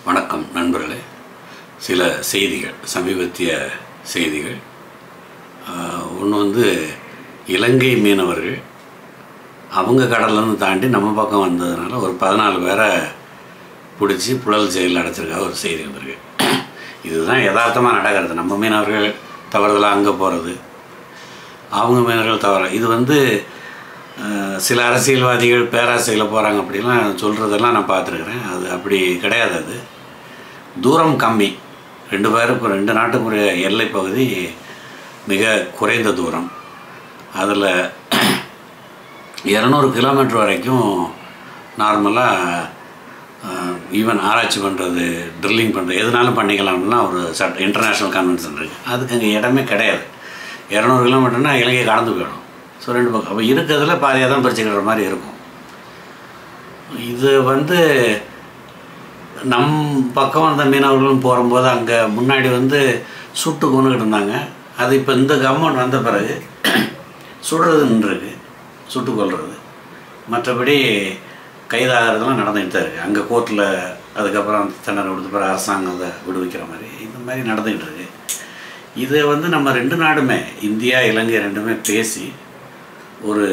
வணக்கம் நண்பர்களே சில செய்திகள் சமீபத்திய செய்திகள் ஒன்று வந்து இலங்கை மீனவர்கள் அவங்க கடல்லேருந்து தாண்டி நம்ம பக்கம் வந்ததுனால ஒரு பதினாலு பேரை பிடிச்சி புழல் செயலில் அடைச்சிருக்கா ஒரு செய்தி வந்திருக்கு இதுதான் யதார்த்தமாக நடக்கிறது நம்ம மீனவர்கள் தவறுதலாக அங்கே போகிறது அவங்க மீனவர்கள் தவறு இது வந்து அஹ், சில அரசியல்வாதிகள் பேராசையில் போகிறாங்க அப்படிலாம் சொல்கிறதெல்லாம் நான் பார்த்துருக்குறேன் அது அப்படி கிடையாது அது தூரம் கம்மி ரெண்டு பேருக்கும் ரெண்டு நாட்டுக்குரிய எல்லை பகுதி மிக குறைந்த தூரம் அதில் இரநூறு கிலோமீட்டர் வரைக்கும் நார்மலாக ஈவன் ஆராய்ச்சி பண்ணுறது ட்ரில்லிங் பண்ணுறது எதுனாலும் பண்ணிக்கலாம்னா ஒரு சட்ட இன்டர்நேஷ்னல் கன்வென்ஷன் இருக்குது அதுக்கு அங்கே இடமே கிடையாது இரநூறு கிலோமீட்டர்னால் இலங்கை கடந்து போயிடும் ஸோ ரெண்டு பக்கம் அப்போ இருக்கிறதுல பாதியாக தான் பிரிச்சுக்கிற மாதிரி இருக்கும் இது வந்து நம் பக்கம் அந்த மீனவர்களும் போகும்போது அங்கே முன்னாடி வந்து சுட்டு கொண்டுகிட்டு இருந்தாங்க அது இப்போ இந்த கவர்மெண்ட் வந்த பிறகு சுடுறது நின்றுருக்கு சுட்டு கொல்றது மற்றபடி கைதாகிறதுலாம் நடந்துகிட்டு தான் இருக்குது அங்கே கோர்ட்டில் அதுக்கப்புறம் தண்டனை கொடுத்த பிறகு அரசாங்கம் அதை விடுவிக்கிற மாதிரி இந்த மாதிரி நடந்துகிட்டு இருக்கு இதை வந்து நம்ம ரெண்டு நாடுமே இந்தியா இலங்கை ரெண்டுமே பேசி ஒரு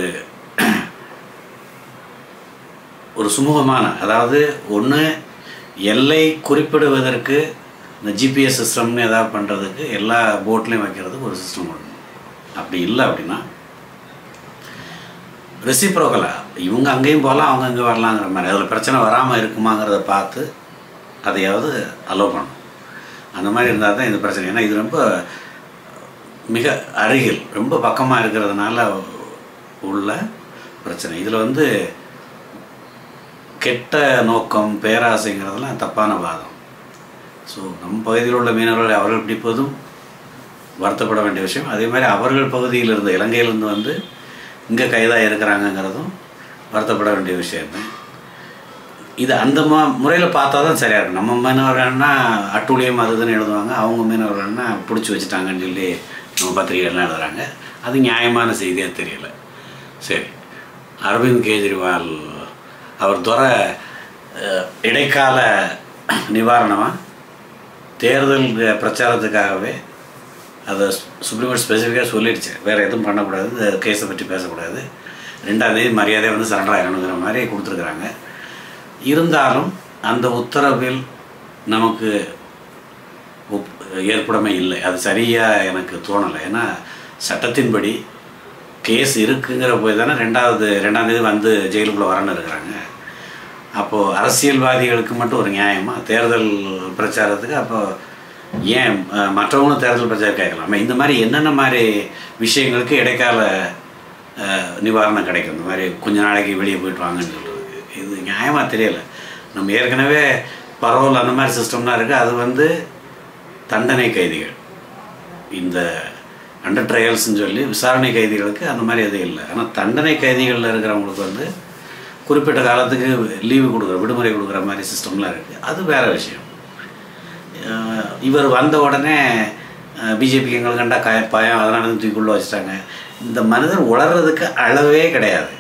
ஒரு சுமூகமான அதாவது ஒன்று எல்லை குறிப்பிடுவதற்கு இந்த ஜிபிஎஸ் சிஸ்டம்னு ஏதாவது பண்ணுறதுக்கு எல்லா போட்லேயும் வைக்கிறதுக்கு ஒரு சிஸ்டம் பண்ணணும் அப்படி இல்லை அப்படின்னா ரெசிப்ரோக்கலாக இவங்க அங்கேயும் போகலாம் அவங்க அங்கே வரலாங்கிற மாதிரி அதில் பிரச்சனை வராமல் இருக்குமாங்கிறத பார்த்து அதையாவது அலோவ் பண்ணணும் அந்த மாதிரி இருந்தால் தான் இந்த பிரச்சனை ஏன்னா இது ரொம்ப மிக அருகில் ரொம்ப பக்கமாக இருக்கிறதுனால உள்ள பிரச்சனை இதில் வந்து கெட்ட நோக்கம் பேராசைங்கிறதெல்லாம் தப்பான வாதம் ஸோ நம் பகுதியில் உள்ள மீனவர்களை அவர்கள் பிடிப்பதும் வருத்தப்பட வேண்டிய விஷயம் அதே மாதிரி அவர்கள் பகுதியில் இருந்து இலங்கையிலேருந்து வந்து இங்கே கைதாக இருக்கிறாங்கங்கிறதும் வருத்தப்பட வேண்டிய விஷயம்தான் இது அந்த மா முறையில் பார்த்தா தான் சரியாக இருக்கும் நம்ம மீனவர்கள்னா அட்டூழியம் அது இதுன்னு எழுதுவாங்க அவங்க மீனவர்கள்னா பிடிச்சி வச்சுட்டாங்கன்னு சொல்லி நம்ம பத்திரிகைகள்லாம் எழுதுறாங்க அது நியாயமான செய்தியாக தெரியல சரி அரவிந்த் கெஜ்ரிவால் அவர் துற அஹ், இடைக்கால நிவாரணமாக தேர்தல் பிரச்சாரத்துக்காகவே அதை சுப்ரீம் கோர்ட் ஸ்பெசிஃபிக்காக சொல்லிடுச்சு வேறு எதுவும் பண்ணக்கூடாது இந்த கேஸை பற்றி பேசக்கூடாது ரெண்டாம் தேதி மரியாதை வந்து சரண்டர் ஆகணுங்கிற மாதிரி கொடுத்துருக்குறாங்க இருந்தாலும் அந்த உத்தரவில் நமக்கு ஒப் ஏற்புடைமை இல்லை அது சரியாக எனக்கு தோணலை ஏன்னா சட்டத்தின்படி கேஸ் இருக்குங்கிற போய் தானே ரெண்டாவது ரெண்டாம் தேதி வந்து ஜெயிலுக்குள்ளே வரணும்னு இருக்கிறாங்க அப்போது அரசியல்வாதிகளுக்கு மட்டும் ஒரு நியாயமா தேர்தல் பிரச்சாரத்துக்கு அப்போ ஏன் அஹ், மற்றவங்களும் தேர்தல் பிரச்சாரம் கேட்கலாமா இந்த மாதிரி என்னென்ன மாதிரி விஷயங்களுக்கு இடைக்கால அஹ், நிவாரணம் கிடைக்கும் இந்த மாதிரி கொஞ்ச நாளைக்கு வெளியே போயிட்டு வாங்கன்னு சொல்கிறதுக்கு இது நியாயமாக தெரியல நம்ம ஏற்கனவே பரவல் அந்த மாதிரி சிஸ்டம்லாம் இருக்குது அது வந்து தண்டனை கைதிகள் இந்த அண்டர் ட்ரையல்ஸ்னு சொல்லி விசாரணை கைதிகளுக்கு அந்த மாதிரி எதுவும் இல்லை ஆனால் தண்டனை கைதிகளில் இருக்கிறவங்களுக்கு வந்து குறிப்பிட்ட காலத்துக்கு லீவு கொடுக்குற விடுமுறை கொடுக்குற மாதிரி சிஸ்டம்லாம் இருக்குது அது வேறு விஷயம் அஹ் இவர் வந்த உடனே பிஜேபி எங்களை கண்டா கய பயம் அதனால தான் தூக்கிக்குள்ளே வச்சுட்டாங்க இந்த மனிதர் உளறதுக்கு அளவே கிடையாது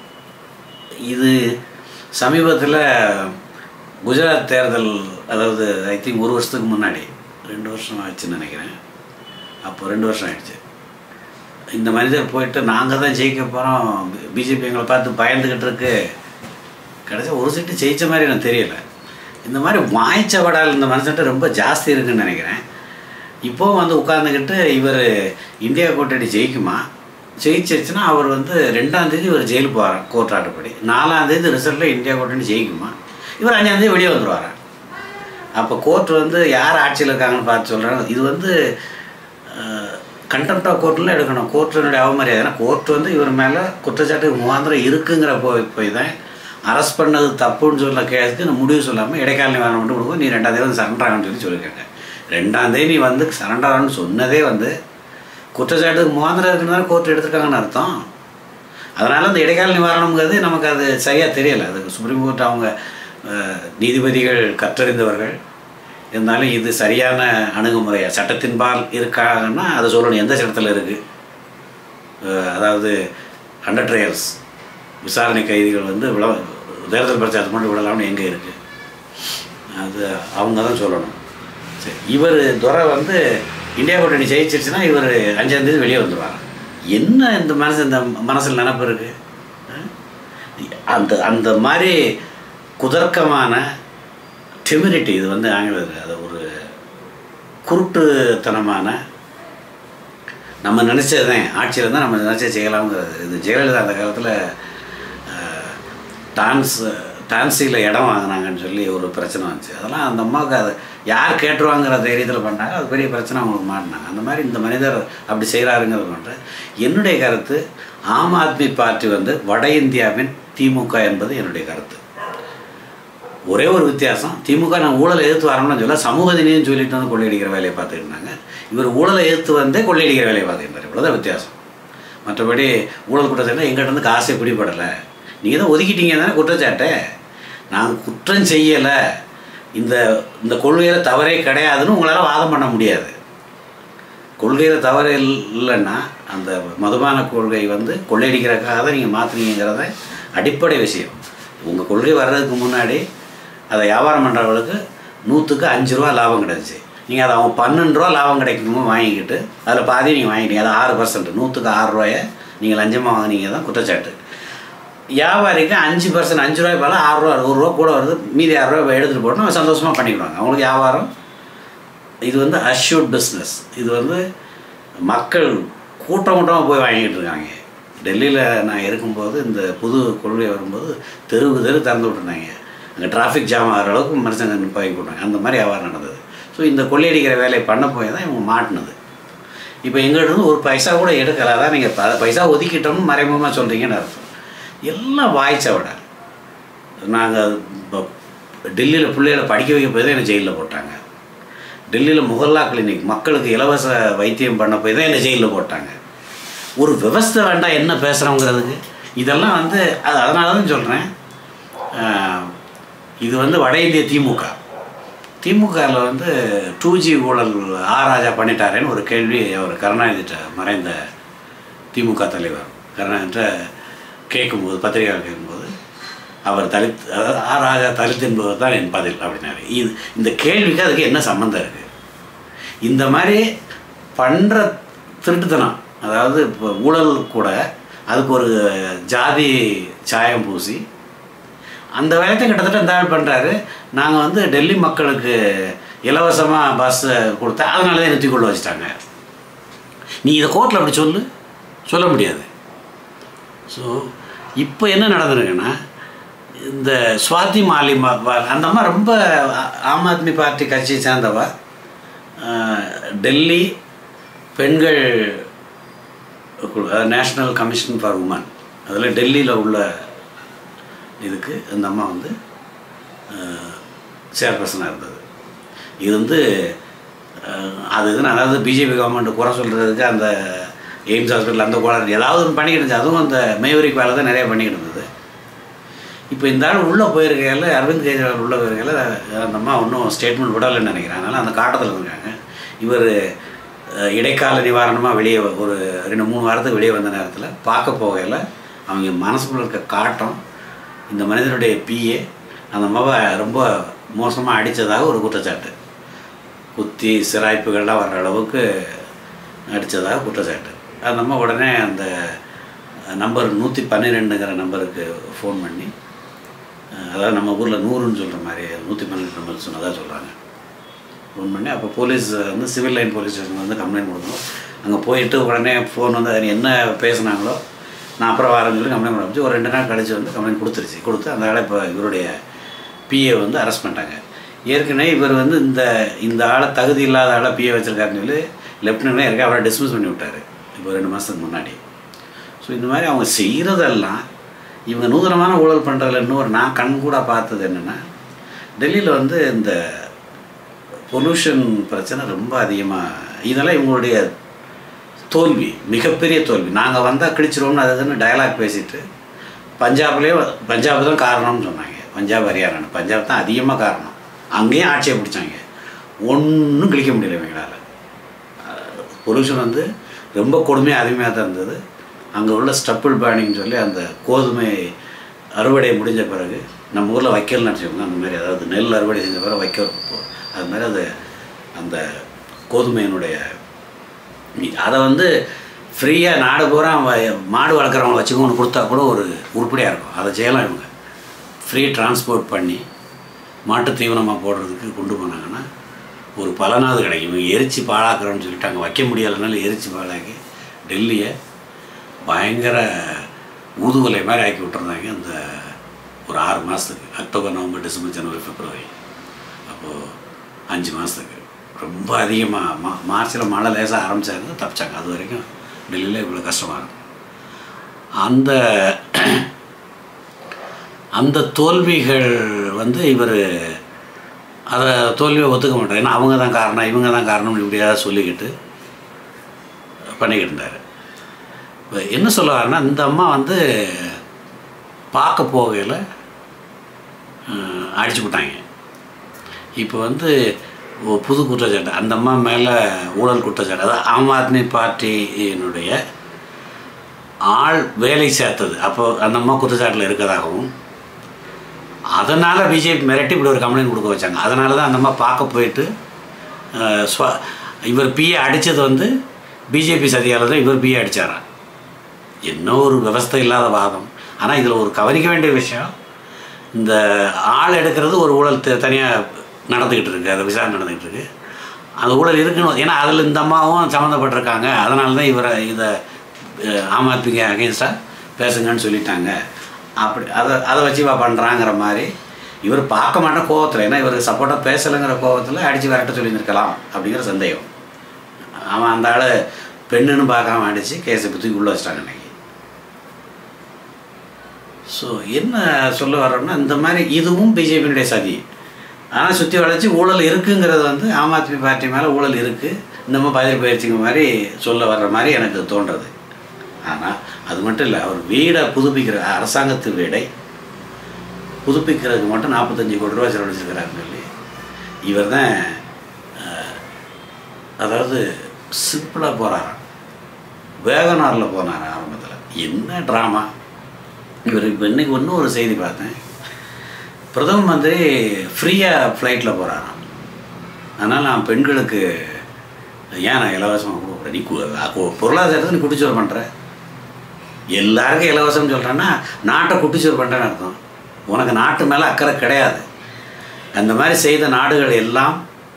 இது சமீபத்தில் குஜராத் தேர்தல் அதாவது ஐ திங்க் ஒரு வருஷத்துக்கு முன்னாடி ரெண்டு வருஷம் ஆச்சுன்னு நினைக்கிறேன் அப்போ ரெண்டு வருஷம் ஆயிடுச்சு இந்த மனிதர் போயிட்டு நாங்கள் தான் ஜெயிக்க போகிறோம் பிஜேபி எங்களை பார்த்து பயந்துக்கிட்டு இருக்கு கடைசி ஒரு சீட்டு ஜெயிச்ச மாதிரி எனக்கு தெரியல இந்த மாதிரி வாய்ச்ச வடால் இந்த மனுஷன்ட்ட ரொம்ப ஜாஸ்தி இருக்குன்னு நினைக்கிறேன் இப்போவும் வந்து உட்காந்துக்கிட்டு இவர் இந்தியா கூட்டணி ஜெயிக்குமா ஜெயிச்சிருச்சுன்னா அவர் வந்து ரெண்டாம் தேதி இவர் ஜெயிலுக்கு போகிறார் கோர்ட் ஆர்டர்படி நாலாம் தேதி ரிசல்ட்டில் இந்தியா கூட்டணி ஜெயிக்குமா இவர் அஞ்சாம் தேதி வெளியே வந்துடுவாராம் அப்போ கோர்ட் வந்து யார் ஆட்சியில் இருக்காங்கன்னு பார்த்து சொல்கிறாங்க இது வந்து கண்டெம்ட் ஆஃப் கோர்ட்டில் எடுக்கணும் கோர்ட்டினுடைய அவமரியாதை ஏன்னா கோர்ட் வந்து இவர் மேலே குற்றச்சாட்டுக்கு முகாந்திரம் இருக்குங்கிற போய் போய் தான் அரெஸ்ட் பண்ணது தப்புன்னு சொல்ல கேஸுக்கு இந்த முடிவு சொல்லாமல் இடைக்கால நிவாரணம் மட்டும் கொடுக்கும் நீ ரெண்டாம் தேதி வந்து சரண்டர் ஆகணும்னு சொல்லி சொல்லியிருக்காங்க ரெண்டாம் தேதி நீ வந்து சரண்டர் ஆகணும்னு சொன்னதே வந்து குற்றச்சாட்டுக்கு முகாந்திரம் இருக்குன்னு தான் கோர்ட் எடுத்திருக்காங்கன்னு அர்த்தம் அதனால் அந்த இடைக்கால நிவாரணம்ங்கிறது நமக்கு அது சரியாக தெரியலை அது சுப்ரீம் கோர்ட் அவங்க அஹ், நீதிபதிகள் கற்றறிந்தவர்கள் இருந்தாலும் இது சரியான அணுகுமுறையா சட்டத்தின்பால் இருக்காங்கன்னா அதை சொல்லணும் எந்த சட்டத்தில் இருக்குது அதாவது அண்டர் ட்ரையல்ஸ் விசாரணை கைதிகள் வந்து விட தேர்தல் பிரச்சாரத்துக்கு மட்டும் விடலாம்னு எங்கே இருக்குது அது அவங்க தான் சொல்லணும் சரி இவர் துரை வந்து இந்தியா கூட்டணி ஜெயிச்சிருச்சுன்னா இவர் அஞ்சாந்தேதி வெளியே வந்துடுவார் என்ன இந்த மனசு இந்த மனசில் நினப்பு இருக்கு அஹ்? அந்த அந்த மாதிரி குதர்க்கமான டெமிரிட்டி இது வந்து ஆங்கிலத்தில் அது ஒரு குருட்டுத்தனமான நம்ம நினச்சது தான் ஆட்சியில் தான் நம்ம நினச்ச செய்யலாம்ங்கிறது இது ஜெயலலிதா அந்த காலத்தில் டான்ஸ் டான்ஸில் இடம் வாங்கினாங்கன்னு சொல்லி ஒரு பிரச்சனை வந்துச்சு அதெல்லாம் அந்த அம்மாவுக்கு அதை யார் கேட்டுருவாங்கிற தைரியத்தில் பண்ணாங்க அது பெரிய பிரச்சனை அவங்களுக்கு மாட்டினாங்க அந்த மாதிரி இந்த மனிதர் அப்படி செய்கிறாருங்கிறது பண்ணுறேன் என்னுடைய கருத்து ஆம் ஆத்மி பார்ட்டி வந்து வட இந்தியாவின் திமுக என்பது என்னுடைய கருத்து ஒரே ஒரு வித்தியாசம் திமுக நான் ஊழலை எதிர்த்து வரணும்னு சொல்ல சமூக நீதினு சொல்லிட்டு வந்து கொள்ளையடிக்கிற வேலையை பார்த்துட்டு இருந்தாங்க இவர் ஊழலை எதிர்த்து வந்தே கொள்ளையடிக்கிற வேலையை பார்த்துட்டு இருந்தார் இவ்வளோதான் வித்தியாசம் மற்றபடி ஊழல் குற்றச்சாட்டு எங்கிட்ட இருந்து காசே பிடிபடலை நீங்கள் தான் ஒதுக்கிட்டீங்க தானே குற்றச்சாட்டை நாங்கள் குற்றம் செய்யலை இந்த இந்த கொள்கையில் தவறே கிடையாதுன்னு உங்களால் வாதம் பண்ண முடியாது கொள்கையில் தவறு இல்- இல்லைன்னா அந்த மதுபான கொள்கை வந்து கொள்ளையடிக்கிறதுக்காக தான் நீங்கள் மாற்றுறீங்கிறத அடிப்படை விஷயம் உங்கள் கொள்கை வர்றதுக்கு முன்னாடி அதை வியாபாரம் பண்ணுறவங்களுக்கு நூற்றுக்கு அஞ்சு ரூபா லாபம் கிடச்சி நீங்கள் அதை அவங்க பன்னெண்டு ரூபா லாபம் கிடைக்கணுமோ வாங்கிக்கிட்டு அதில் பாதி நீங்கள் வாங்கிட்டீங்க அது ஆறு பர்சன்ட் நூற்றுக்கு ஆறு ரூபாயை நீங்கள் லஞ்சமாக வாங்குனீங்க தான் குற்றச்சாட்டு வியாபாரிக்கு அஞ்சு பர்சன்ட் அஞ்சு ரூபாய் போல ஆறு ரூபா ஒரு ரூபா கூட வருது மீதி ஆறு ரூபாய் எடுத்துகிட்டு போட்டு அவன் சந்தோஷமாக பண்ணிக்கிடுவாங்க அவங்களுக்கு வியாபாரம் இது வந்து அஷ்யூர்ட் பிஸ்னஸ் இது வந்து மக்கள் கூட்டம் கூட்டமாக போய் வாங்கிட்டு இருக்காங்க டெல்லியில் நான் இருக்கும்போது இந்த புது கொள்கை வரும்போது தெருவுக்கு தெரு திறந்து விட்டுருந்தாங்க அங்கே டிராஃபிக் ஜாம் ஆகிற அளவுக்கு மனுஷங்க நிப்பாக்கி போட்டாங்க அந்த மாதிரி வியாபாரம் நடந்தது ஸோ இந்த கொள்ளையடிக்கிற வேலையை பண்ண போய் தான் இவங்க மாட்டினது இப்போ எங்கள்கிட்ட இருந்து ஒரு பைசா கூட எடுக்கல தான் நீங்கள் ப பைசா ஒதுக்கிட்டோம்னு மறைமுகமாக சொல்கிறீங்கன்னு அர்த்தம் எல்லாம் வாய்ச்ச விட நாங்கள் இப்போ டெல்லியில் பிள்ளைகளை படிக்க வைக்க போய் தான் என்னை ஜெயிலில் போட்டாங்க டெல்லியில் முகல்லா கிளினிக் மக்களுக்கு இலவச வைத்தியம் பண்ண போய் தான் என்னை ஜெயிலில் போட்டாங்க ஒரு விவஸ்தை வேண்டாம் என்ன பேசுகிறோங்கிறதுக்கு இதெல்லாம் வந்து அது அதனால தான் சொல்கிறேன் இது வந்து வட இந்திய திமுக திமுகவில் வந்து டூ ஜி ஊழல் ஆ ராஜா பண்ணிட்டாரேன்னு ஒரு கேள்வி அவர் கருணாநிதிட்ட மறைந்த திமுக தலைவர் கருணாநிதிட்ட கேட்கும்போது பத்திரிகையாளர் கேட்கும்போது அவர் தலித் அதாவது ஆ ராஜா தலித் என்பவர் தான் என் பதில் அப்படின்னாரு இது இந்த கேள்விக்கு அதுக்கு என்ன சம்மந்தம் இருக்குது இந்த மாதிரி பண்ணுற திருட்டுத்தனம் அதாவது இப்போ ஊழல் கூட அதுக்கு ஒரு ஜாதி சாயம் பூசி அந்த வேலையை கிட்டத்தட்ட இந்த ஆள் பண்ணுறாரு நாங்கள் வந்து டெல்லி மக்களுக்கு இலவசமாக பஸ் கொடுத்தா அதனால தான் நிறுத்திக்கொள்ள வச்சுட்டாங்க நீ இதை கோர்ட்டில் அப்படி சொல்லு சொல்ல முடியாது ஸோ இப்போ என்ன நடந்திருக்குன்னா இந்த சுவாதி மாலிமா வ- அந்த அம்மா ரொம்ப ஆ- ஆம் ஆத்மி பார்ட்டி கட்சியை சேர்ந்தவ ஆஹ், டெல்லி பெண்கள் நேஷ்னல் கமிஷன் ஃபார் உமன் அதில் டெல்லியில் உள்ள இதுக்கு இந்த அம்மா வந்து சேர்பர்சனாக இருந்தது இது வந்து அஹ், அது இதுன்னு அதாவது பிஜேபி கவர்மெண்ட் குறை சொல்கிறதுக்கு அந்த எய்ம்ஸ் ஹாஸ்பிட்டல் அந்த கோளாறு ஏதாவது ஒன்று பண்ணிக்கிட்டு இருந்துச்சு அதுவும் அந்த மேவரிக் வேலை தான் நிறைய பண்ணிக்கிட்டு இருந்தது இப்போ இந்த ஆள் உள்ளே போயிருக்கையில் அரவிந்த் கெஜ்ரிவால் உள்ளே போயிருக்கையில் அந்த அம்மா ஒன்றும் ஸ்டேட்மெண்ட் விடலைன்னு நினைக்கிறேன் அதனால் அந்த காட்டத்தில் இருக்காங்க இவர் இடைக்கால நிவாரணமாக வெளியே வ- ஒரு ரெண்டு மூணு வாரத்துக்கு வெளியே வந்த நேரத்தில் பார்க்க போகையில் அவங்க மனசுக்குள்ள இருக்க காட்டம் இந்த மனிதனுடைய பிஏ அந்த அம்மாவை ரொம்ப மோசமாக அடித்ததாக ஒரு குற்றச்சாட்டு குத்தி சிராய்ப்புகள்லாம் வர்ற அளவுக்கு அடித்ததாக குற்றச்சாட்டு அந்த அம்மா உடனே அந்த நம்பர் நூற்றி பன்னிரெண்டுங்கிற நம்பருக்கு ஃபோன் பண்ணி அஹ், அதாவது நம்ம ஊரில் நூறுன்னு சொல்கிற மாதிரி நூற்றி பன்னெண்டு நம்பர் சொன்னதாக சொல்கிறாங்க ஃபோன் பண்ணி அப்போ போலீஸ் வந்து சிவில் லைன் போலீஸ் ஸ்டேஷன் வந்து கம்ப்ளைண்ட் கொடுக்கணும் அங்கே போயிட்டு உடனே ஃபோன் வந்து அது என்ன பேசுனாங்களோ நான் அப்புறம் வரேன்னு சொல்லி கம்ப்ளைண்ட் கொடுத்து ஒரு ரெண்டு நாள் கழிச்சு வந்து கம்ப்ளைண்ட் கொடுத்துருச்சு கொடுத்து அந்த ஆளை இப்போ இவருடைய பிஏ வந்து அரெஸ்ட் பண்ணிட்டாங்க ஏற்கனவே இவர் வந்து இந்த இந்த ஆளை தகுதி இல்லாத ஆளை பிஏ வச்சிருக்காருன்னு சொல்லி லெப்டினன்ட் இருக்க அவரை டிஸ்மிஸ் பண்ணி விட்டாரு இப்போ ரெண்டு மாதத்துக்கு முன்னாடி ஸோ இந்த மாதிரி அவங்க செய்கிறதெல்லாம் இவங்க நூதனமான ஊழல் பண்ணுறதுல இன்னொரு நான் கண் கூட பார்த்தது என்னென்னா டெல்லியில் வந்து இந்த பொல்யூஷன் பிரச்சனை ரொம்ப அதிகமாக இதெல்லாம் இவங்களுடைய தோல்வி மிகப்பெரிய தோல்வி நாங்கள் வந்தால் கிழிச்சிருவோம்னு அது இதுன்னு டயலாக் பேசிட்டு பஞ்சாப்லேயே பஞ்சாப் தான் காரணம்னு சொன்னாங்க பஞ்சாப் ஹரியானா பஞ்சாப் தான் அதிகமாக காரணம் அங்கேயும் ஆட்சியை பிடிச்சாங்க ஒன்றும் கிழிக்க முடியல இவங்களால் பொல்யூஷன் வந்து ரொம்ப கொடுமையாக அதிகமாக தான் இருந்தது அங்கே உள்ள ஸ்டப்பிள் பேர்னிங் சொல்லி அந்த கோதுமை அறுவடை முடிஞ்ச பிறகு நம்ம ஊரில் வைக்கல்னு வச்சுக்கோங்க அந்த மாதிரி அதாவது நெல் அறுவடை செஞ்ச பிறகு வைக்கல் போ- அது மாதிரி அது அந்த கோதுமையினுடைய நீ- அதை வந்து ஃப்ரீயாக நாடு பூரா வ- மாடு வளர்க்குறவங்க வச்சுக்கோன்னு கொடுத்தா கூட ஒரு உருப்படியாக இருக்கும் அதை செய்யலாம் இவங்க ஃப்ரீ டிரான்ஸ்போர்ட் பண்ணி மாட்டு தீவனமாக போடுறதுக்கு கொண்டு போனாங்கன்னா ஒரு பலனாவது கிடைக்கும் இவங்க எரிச்சு பாழாக்குறோம்னு சொல்லிட்டு அங்கே வைக்க முடியாதனால எரிச்சு பாழாக்கி டெல்லியை பயங்கர ஊதுவலை மாதிரி ஆக்கி விட்டுருந்தாங்க அந்த ஒரு ஆறு மாதத்துக்கு அக்டோபர் நவம்பர் டிசம்பர் ஜனவரி பிப்ரவரி அப்போது அஞ்சு மாதத்துக்கு ரொம்ப அதிகமாக மா மார்ச்சில் மழை லேசாக ஆரம்பிச்சாங்க தப்பிச்சாங்க அது வரைக்கும் டெல்லியில் இவ்வளோ கஷ்டமாக இருக்கும் அந்த அந்த தோல்விகள் வந்து இவர் அதை தோல்வியை ஒத்துக்க மாட்டார் ஏன்னா அவங்க தான் காரணம் இவங்க தான் காரணம்னு இப்படியாவது சொல்லிக்கிட்டு பண்ணிக்கிட்டு இருந்தார் இப்போ என்ன சொல்ல வரேன்னா இந்த அம்மா வந்து பார்க்க போகையில் அடிச்சு விட்டாங்க இப்போ வந்து ஒரு புது குற்றச்சாட்டு அந்த அம்மா மேலே ஊழல் குற்றச்சாட்டு அதாவது ஆம் ஆத்மி பார்ட்டியினுடைய ஆள் வேலை சேர்த்தது அப்போ அந்த அம்மா குற்றச்சாட்டில் இருக்கதாகவும் அதனால் பிஜேபி மிரட்டி இப்படி ஒரு கம்ப்ளைண்ட் கொடுக்க வச்சாங்க அதனால தான் அந்த அம்மா பார்க்க போயிட்டு அஹ், ஸ்வ- இவர் பிஏ அடித்தது வந்து பிஜேபி சதியால் தான் இவர் பிஏ அடித்தாராம் என்ன ஒரு விவஸ்தை இல்லாத வாதம் ஆனால் இதில் ஒரு கவனிக்க வேண்டிய விஷயம் இந்த ஆள் எடுக்கிறது ஒரு ஊழல் தனியாக நடந்துக்கிட்டு இருக்கு அது விசாரணை நடந்துக்கிட்டு இருக்கு அந்த ஊழல் இருக்குன்னு ஏன்னா அதில் இந்த அம்மாவும் சம்மந்தப்பட்டிருக்காங்க அதனால தான் இவரை இதை அஹ், ஆம் ஆத்மிக்கு அகேன்ஸ்டாக பேசுங்கன்னு சொல்லிட்டாங்க அப்படி அதை அதை வச்சு இவ பண்ணுறாங்கிற மாதிரி இவர் பார்க்க மாட்டேன் கோவத்தில் ஏன்னா இவருக்கு சப்போர்ட்டாக பேசலைங்கிற கோவத்தில் அடித்து விரட்ட சொல்லியிருந்திருக்கலாம் அப்படிங்கிற சந்தேகம் அவன் அந்த ஆள் பெண்ணுன்னு பார்க்காம அடித்து கேஸை பற்றி உள்ளே வச்சிட்டாங்க இன்னைக்கு ஸோ என்ன சொல்ல வர்றோம்னா இந்த மாதிரி இதுவும் பிஜேபியினுடைய சதி ஆனால் சுற்றி வளைச்சி ஊழல் இருக்குங்கிறது வந்து ஆம் ஆத்மி பார்ட்டி மேலே ஊழல் இருக்குது இந்த மாதிரி பதில் பயிற்சிங்க மாதிரி சொல்ல வர்ற மாதிரி எனக்கு தோன்றது ஆனால் அது மட்டும் இல்லை அவர் வீடை புதுப்பிக்கிற அரசாங்கத்து வீடை புதுப்பிக்கிறதுக்கு மட்டும் நாற்பத்தஞ்சு கோடி ரூபா செலவழிச்சிருக்கிறாருன்னு சொல்லி இவர் தான் அதாவது சிம்பிளாக போகிறாராம் வேகனாரில் போனார் ஆரம்பத்தில் என்ன ட்ராமா இவர் இப்போ இன்னைக்கு இன்னும் ஒரு செய்தி பார்த்தேன் பிரதம மந்திரி ஃப்ரீயாக ஃப்ளைட்டில் போகிறாராம் அதனால் நான் பெண்களுக்கு ஏன் நான் இலவசமாக கொடுக்குறேன் நீ கு- கு- பொருளாதாரத்தை நீ குட்டிச்சோறு பண்ணுற எல்லாருக்கும் இலவசம்னு சொல்கிறேன்னா நாட்டை குட்டிச்சோறு பண்ணுறேன்னு அர்த்தம் உனக்கு நாட்டு மேலே அக்கறை கிடையாது அந்த மாதிரி செய்த நாடுகள் எல்லாம்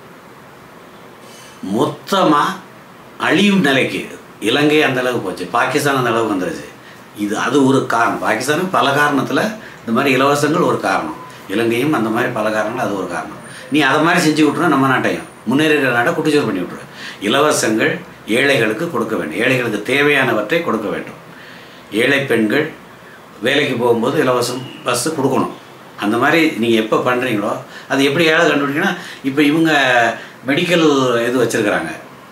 மொத்தமாக அழியும் நிலைக்கு இலங்கை அந்த அளவுக்கு போச்சு பாகிஸ்தான் அந்த அளவுக்கு வந்துருச்சு இது அது ஒரு காரணம் பாகிஸ்தானுக்கு பல காரணத்தில் இந்த மாதிரி இலவசங்கள் ஒரு காரணம் இலங்கையும் அந்த மாதிரி பல காரணங்கள் அது ஒரு காரணம் நீ அதை மாதிரி செஞ்சு விட்ருவ நம்ம நாட்டையும் முன்னேறிற நாட்டை குட்டிச்சோறு பண்ணி விட்ருவ இலவசங்கள் ஏழைகளுக்கு கொடுக்க வேண்டும் ஏழைகளுக்கு தேவையானவற்றை கொடுக்க வேண்டும் ஏழை பெண்கள் வேலைக்கு போகும்போது இலவசம் பஸ்ஸு கொடுக்கணும் அந்த மாதிரி நீங்கள் எப்போ பண்ணுறீங்களோ அது எப்படி ஏழை கண்டுபிடிக்கன்னா இப்போ இவங்க மெடிக்கல் இது வச்சுருக்கிறாங்க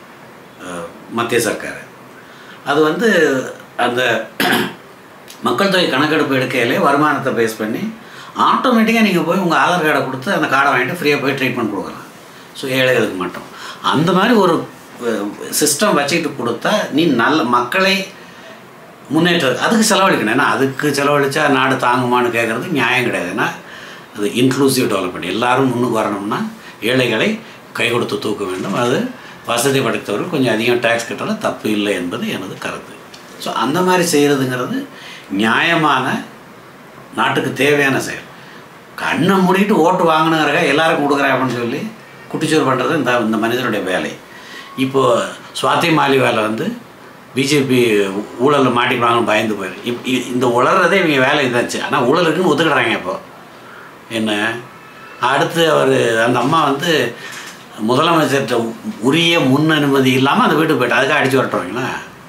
மத்திய சர்க்கார் அது வந்து அந்த மக்கள் தொகை கணக்கெடுப்பு எடுக்கையிலே வருமானத்தை பேஸ் பண்ணி ஆட்டோமேட்டிக்காக நீங்கள் போய் உங்கள் ஆதார் கார்டை கொடுத்து அந்த கார்டை வாங்கிட்டு ஃப்ரீயாக போய் ட்ரீட்மெண்ட் கொடுக்கலாம் ஸோ ஏழைகளுக்கு மட்டும் அந்த மாதிரி ஒரு சிஸ்டம் வச்சுக்கிட்டு கொடுத்தா நீ நல்ல மக்களை முன்னேற்ற அதுக்கு செலவழிக்கணும் ஏன்னா அதுக்கு செலவழிச்சா நாடு தாங்குமான்னு கேட்குறது நியாயம் கிடையாது ஏன்னா அது இன்க்ளூசிவ் டெவலப்மெண்ட் எல்லாரும் முன்னுக்கு வரணும்னா ஏழைகளை கை கொடுத்து தூக்க வேண்டும் அது வசதி படைத்தவர்கள் கொஞ்சம் அதிகம் டேக்ஸ் கட்டாலும் தப்பு இல்லை என்பது எனது கருத்து ஸோ அந்த மாதிரி செய்கிறதுங்கிறது நியாயமான நாட்டுக்கு தேவையான செயல் கண்ணை மூடிட்டு ஓட்டு வாங்கினுங்கிறக்க எல்லாருக்கும் கொடுக்குறேன் அப்படின்னு சொல்லி குட்டிச்சோறு பண்ணுறது இந்த இந்த மனிதனுடைய வேலை இப்போது சுவாதி மாலி வேலை வந்து பிஜேபி ஊழலில் மாட்டிக்குவாங்கன்னு பயந்து போயிரு இப் இ- இந்த உளறதே இவங்க வேலை இதாச்சு ஆனால் ஊழல் இருக்குன்னு ஒத்துக்கிடுறாங்க இப்போ என்ன அடுத்து அவர் அந்த அம்மா வந்து முதலமைச்சர்கிட்ட உரிய முன் அனுமதி இல்லாமல் அந்த வீட்டுக்கு போயிட்டு அதுக்காக அடிச்சு வரட்டுறீங்களா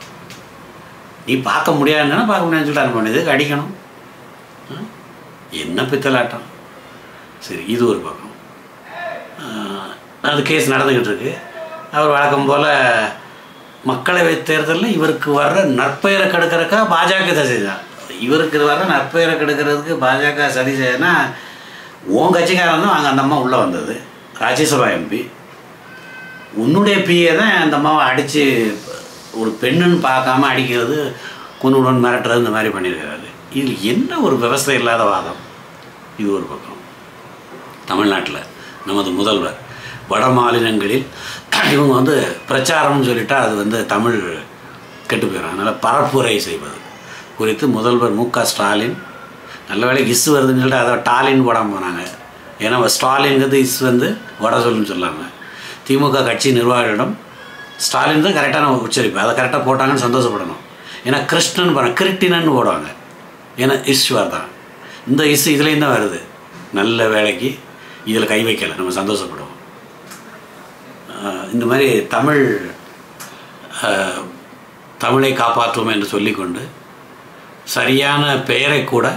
நீ பார்க்க முடியாதுன்னா பார்க்க முடியாதுன்னு சொல்லிட்டு அனுப்ப வேண்டியது அடிக்கணும் ம்? என்ன பித்தலாட்டம் சரி இது ஒரு பக்கம் ஆஹ், அது கேஸ் நடந்துக்கிட்டு இருக்கு அவர் வழக்கம் போல் மக்களவை தேர்தலில் இவருக்கு வர்ற நற்பெயரை கெடுக்கிறக்கா பாஜக சதி செய்தான் இவருக்கு வர்ற நற்பெயரை கெடுக்கிறதுக்கு பாஜக சதி செய்யனா உன் கட்சிக்காரன் தான் அங்கே அந்த அம்மா உள்ளே வந்தது ராஜ்யசபா எம்பி உன்னுடைய பிஏ தான் அந்த அம்மாவை அடித்து ஒரு பெண்ணுன்னு பார்க்காம அடிக்கிறது கொண்டு மிரட்டுறது இந்த மாதிரி பண்ணியிருக்கிறாரு இதில் என்ன ஒரு விவசாயம் இல்லாத வாதம் இது ஒரு பக்கம் தமிழ்நாட்டில் நமது முதல்வர் வட மாநிலங்களில் இவங்க வந்து பிரச்சாரம்னு சொல்லிட்டா அது வந்து தமிழ் கெட்டு போயிடும் அதனால் பரப்புரை செய்வது குறித்து முதல்வர் மு க ஸ்டாலின் நல்ல வேளை இஸ் வருதுன்னு சொல்லிட்டு அதை டாலின் போடாமல் போனாங்க ஏன்னா ஸ்டாலின்ங்கிறது இஸ் வந்து வட சொல்லுன்னு சொல்லாமல் திமுக கட்சி நிர்வாகிகளிடம் ஸ்டாலின் தான் கரெக்டான உச்சரிப்பு அதை கரெக்டாக போட்டாங்கன்னு சந்தோஷப்படணும் ஏன்னா கிருஷ்ணன் போகிறாங்க கிருட்டினன்னு போடுவாங்க ஏன்னா ஈஸ்வர் தான் இந்த இஸ் இதுலேயும் தான் வருது நல்ல வேலைக்கு இதில் கை வைக்கலை நம்ம சந்தோஷப்படுவோம் ஆஹ் இந்த மாதிரி தமிழ் ஆஹ், தமிழை காப்பாற்றுவோம் என்று சொல்லிக்கொண்டு சரியான பெயரை கூட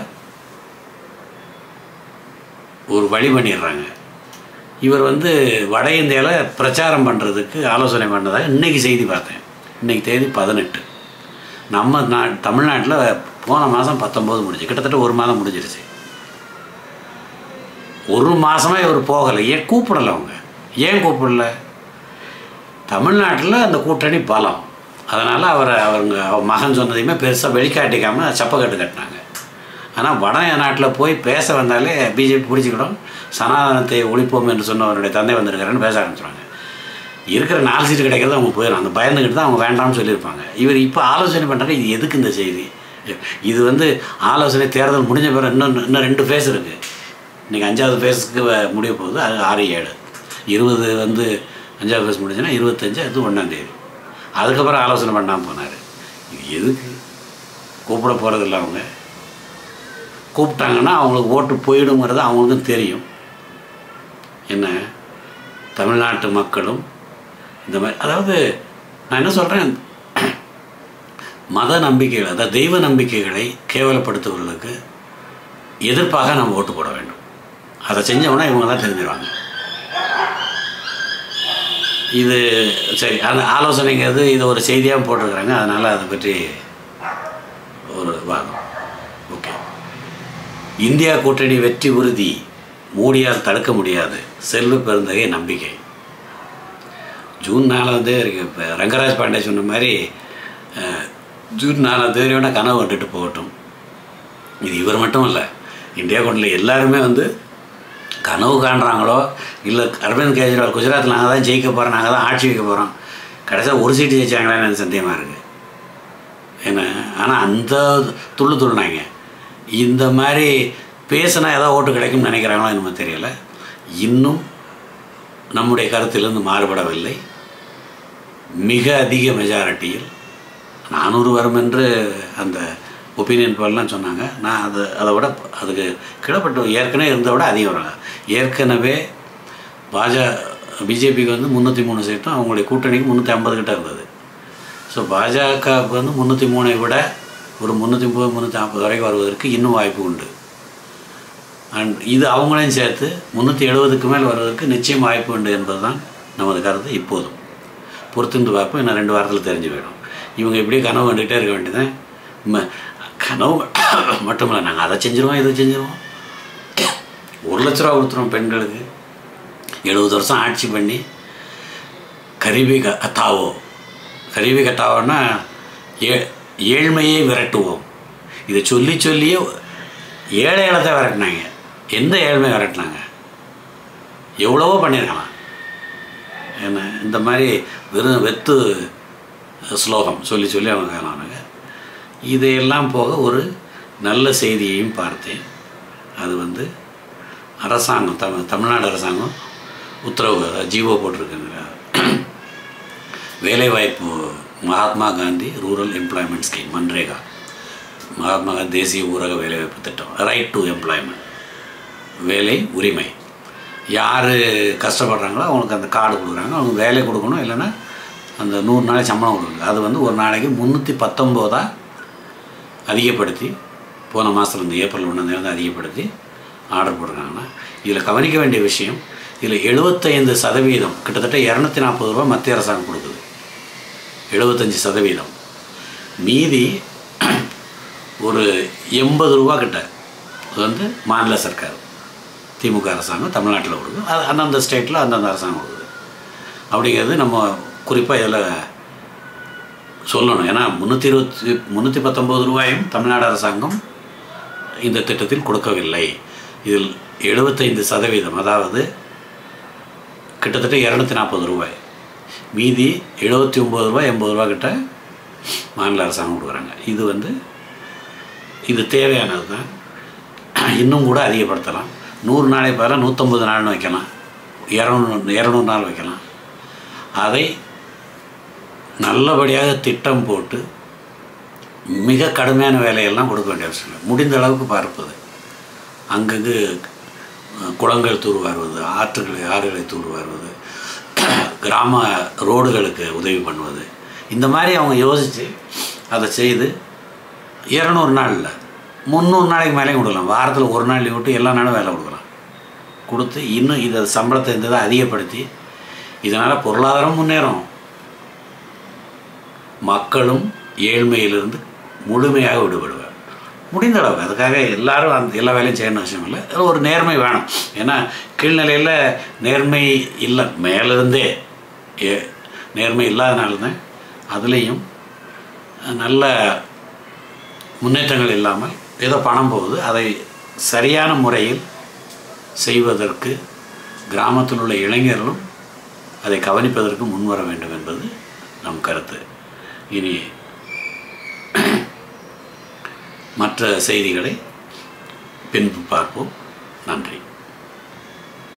ஒரு வழி பண்ணிடுறாங்க இவர் வந்து வட இந்தியாவில் பிரச்சாரம் பண்ணுறதுக்கு ஆலோசனை பண்ணதாக இன்றைக்கி செய்தி பார்த்தேன் இன்றைக்கி தேதி பதினெட்டு நம்ம நா தமிழ்நாட்டில் போன மாதம் பத்தொம்போது முடிஞ்சு கிட்டத்தட்ட ஒரு மாதம் முடிஞ்சிருச்சு ஒரு மாதமாக இவர் போகலை ஏன் கூப்பிடலை அவங்க ஏன் கூப்பிடல தமிழ்நாட்டில் அந்த கூட்டணி பலம் அதனால் அவரை அவங்க அவர் மகன் சொன்னதையுமே பெருசாக வெளிக்காட்டிக்காமல் சப்பக்கட்டு கட்டினாங்க ஆனால் வட நாட்டில் போய் பேச வந்தாலே பிஜேபி பிடிச்சிக்கிடும் சனாதனத்தை ஒழிப்போம் என்று சொன்னவருடைய தந்தை வந்திருக்காருன்னு பேச ஆரம்பிச்சிருவாங்க இருக்கிற நாலு சீட்டு கிடைக்கிறது அவங்க போயிடும் அந்த பயந்துக்கிட்டு தான் அவங்க வேண்டாம்னு சொல்லியிருப்பாங்க இவர் இப்போ ஆலோசனை பண்ணுறாங்க இது எதுக்கு இந்த செய்தி இது வந்து ஆலோசனை தேர்தல் முடிஞ்ச பிறகு இன்னும் இன்னும் ரெண்டு ஃபேஸ் இருக்குது இன்றைக்கி அஞ்சாவது ஃபேஸுக்கு முடிய போகுது அது ஆறு ஏழு இருபது வந்து அஞ்சாவது ஃபேஸ் முடிஞ்சுன்னா இருபத்தஞ்சு அது ஒன்றாந்தேதி அதுக்கப்புறம் ஆலோசனை பண்ணாமல் போனார் இது எதுக்கு கூப்பிட போகிறதில்ல அவங்க கூப்பிட்டாங்கன்னா அவங்களுக்கு ஓட்டு போயிடுங்கிறது அவங்களுக்கும் தெரியும் என்ன தமிழ்நாட்டு மக்களும் இந்த மாதிரி அதாவது நான் என்ன சொல்கிறேன் மத நம்பிக்கைகள் அதாவது தெய்வ நம்பிக்கைகளை கேவலப்படுத்துவர்களுக்கு எதிர்ப்பாக நம்ம ஓட்டு போட வேண்டும் அதை செஞ்சோம்னா இவங்க தான் தெரிஞ்சிருவாங்க இது சரி அந்த ஆலோசனைங்கிறது இது ஒரு செய்தியாக போட்டிருக்கிறாங்க அதனால் அதை பற்றி ஒரு வாதம் ஓகே இந்தியா கூட்டணி வெற்றி உறுதி மோடியால் தடுக்க முடியாது செல்வ பெருந்தகை நம்பிக்கை ஜூன் நாலாம் தேதி இப்போ ரங்கராஜ் பாண்டே சொன்ன மாதிரி அஹ், ஜூன் நாலாம் தேதியோட கனவு கண்டுட்டு போகட்டும் இது இவர் மட்டும் இல்லை இந்தியா கூட்டணியில் எல்லாருமே வந்து கனவு காண்றாங்களோ இல்லை அரவிந்த் கெஜ்ரிவால் குஜராத்தில் நாங்கள் தான் ஜெயிக்க போகிறோம் நாங்கள் தான் ஆட்சி வைக்க போகிறோம் கடைசியாக ஒரு சீட்டு ஜெயிச்சாங்களான்னு எனக்கு சந்தேகமாக இருக்குது என்ன ஆனால் அந்த துள்ளு துள்ளினாங்க இந்த மாதிரி பேசினா ஏதோ ஓட்டு கிடைக்கும்னு நினைக்கிறாங்களோ என்னமோ தெரியல இன்னும் நம்முடைய கருத்திலிருந்து மாறுபடவில்லை மிக அதிக மெஜாரிட்டியில் நானூறு வரும் என்று அந்த ஒப்பீனியன் போல்லாம் சொன்னாங்க நான் அது அதை விட அதுக்கு கிடப்பட்டு ஏற்கனவே இருந்ததை விட அதிகம் வராங்க ஏற்கனவே பாஜ பிஜேபிக்கு வந்து முந்நூற்றி மூணு சீட்டும் அவங்களுடைய கூட்டணிக்கு முந்நூற்றி ஐம்பது கிட்ட இருந்தது ஸோ பாஜகவுக்கு வந்து முந்நூற்றி மூணை விட ஒரு முந்நூற்றி முப்பது முந்நூற்றி நாற்பது வரைக்கும் வருவதற்கு இன்னும் வாய்ப்பு உண்டு அண்ட் இது அவங்களையும் சேர்த்து முந்நூற்றி எழுபதுக்கு மேல் வருவதற்கு நிச்சயம் வாய்ப்பு உண்டு என்பது தான் நமது கருத்து இப்போதும் பொறுத்திருந்து பார்ப்போம் இன்னும் ரெண்டு வாரத்தில் தெரிஞ்சு போயிடும் இவங்க இப்படியே கனவு கண்டுகிட்டே இருக்க வேண்டியதான் ம- கனவு மட்டும் இல்லை நாங்கள் அதை செஞ்சுருவோம் இதை செஞ்சுருவோம் ஒரு லட்ச ரூபா கொடுத்துருவோம் பெண்களுக்கு எழுபது வருஷம் ஆட்சி பண்ணி கருவி கத்தாவோ கருவி கட்டாவோன்னா ஏ ஏழ்மையை விரட்டுவோம் இதை சொல்லி சொல்லியே ஏழைகளை தான் விரட்டினாங்க எந்த ஏழ்மை விரட்டினாங்க எவ்வளவோ பண்ணியிருக்கலாம் என்ன இந்த மாதிரி வெறும் வெத்து ஸ்லோகம் சொல்லி சொல்லி அவங்க காணானுங்க இதையெல்லாம் போக ஒரு நல்ல செய்தியையும் பார்த்தேன் அது வந்து அரசாங்கம் தமிழ் தமிழ்நாடு அரசாங்கம் உத்தரவு அதாவது ஜீவோ போட்டிருக்குங்க வேலைவாய்ப்பு Mahatma Gandhi rural employment scheme MNREGA Mahatma Gandhi தேசிய ஊரக வேலைவாய்ப்பு திட்டம் ரைட் டு எம்ப்ளாய்மெண்ட் வேலை உரிமை யார் கஷ்டப்படுறாங்களோ அவங்களுக்கு அந்த கார்டு கொடுக்குறாங்க அவங்க வேலை கொடுக்கணும் இல்லைன்னா அந்த நூறு நாளைக்கு சம்பளம் கொடுக்குங்க அது வந்து ஒரு நாளைக்கு முந்நூற்றி பத்தொம்போதா அதிகப்படுத்தி போன மாதத்துலேருந்து ஏப்ரல் ஒன்றாந்தேதி அதிகப்படுத்தி ஆர்டர் போட்டிருக்காங்கன்னா இதில் கவனிக்க வேண்டிய விஷயம் இதில் எழுபத்தைந்து சதவீதம் கிட்டத்தட்ட இரநூத்தி நாற்பது ரூபா மத்திய அரசாங்கம் கொடுக்குது எழுபத்தஞ்சி சதவீதம் மீதி ஒரு எண்பது ரூபா கிட்ட அது வந்து மாநில சர்க்கார் திமுக அரசாங்கம் தமிழ்நாட்டில் கொடுக்குது அது அந்தந்த ஸ்டேட்டில் அந்தந்த அரசாங்கம் கொடுக்குது அப்படிங்கிறது நம்ம குறிப்பாக இதில் சொல்லணும் ஏன்னா முந்நூற்றி இருபத்தி முந்நூற்றி பத்தொம்போது ரூபாயும் தமிழ்நாடு அரசாங்கம் இந்த திட்டத்தில் கொடுக்கவில்லை இதில் எழுபத்தைந்து சதவீதம் அதாவது கிட்டத்தட்ட இரநூத்தி நாற்பது ரூபாய் மீதி எழுபத்தி ஒம்பது ரூபாய் எண்பது ரூபா கிட்ட மாநில அரசாங்கம் கொடுக்குறாங்க இது வந்து இது தேவையானது தான் இன்னும் கூட அதிகப்படுத்தலாம் நூறு நாளை பதிலாக நூற்றம்பது நாள்னு வைக்கலாம் இரநூறு இரநூறு நாள் வைக்கலாம் அதை நல்லபடியாக திட்டம் போட்டு மிக கடுமையான வேலையெல்லாம் கொடுக்க வேண்டிய அவசியம் இல்லை முடிந்த அளவுக்கு பார்ப்பது அங்கங்கு அஹ், குளங்கள் தூர்வாருவது ஆற்றுகளை ஆறுகளை தூர்வாருவது கிராம ரோடுகளுக்கு உதவி பண்ணுவது இந்த மாதிரி அவங்க யோசித்து அதை செய்து இரநூறு நாளில் முந்நூறு நாளைக்கு மேலேயும் கொடுக்கலாம் வாரத்தில் ஒரு நாள் விட்டு எல்லா நாளும் வேலை கொடுக்கலாம் கொடுத்து இன்னும் இதை சம்பளத்தை இந்த இதை அதிகப்படுத்தி இதனால் பொருளாதாரம் முன்னேறும் மக்களும் ஏழ்மையிலிருந்து முழுமையாக விடுபடுவார் முடிந்த அளவுக்கு அதுக்காக எல்லாரும் அந்த எல்லா வேலையும் செய்யணும் அவசியம் இல்லை அதுல ஒரு நேர்மை வேணும் ஏன்னா கீழ்நிலையில் நேர்மை இல்லை மேலிருந்தே ஏ நேர்மை இல்லாதனால தான் அதுலேயும் நல்ல முன்னேற்றங்கள் இல்லாமல் ஏதோ பணம் போகுது அதை சரியான முறையில் செய்வதற்கு கிராமத்தில் உள்ள இளைஞர்களும் அதை கவனிப்பதற்கு முன்வர வேண்டும் என்பது நம் கருத்து இனி மற்ற செய்திகளை பின்பு பார்ப்போம் நன்றி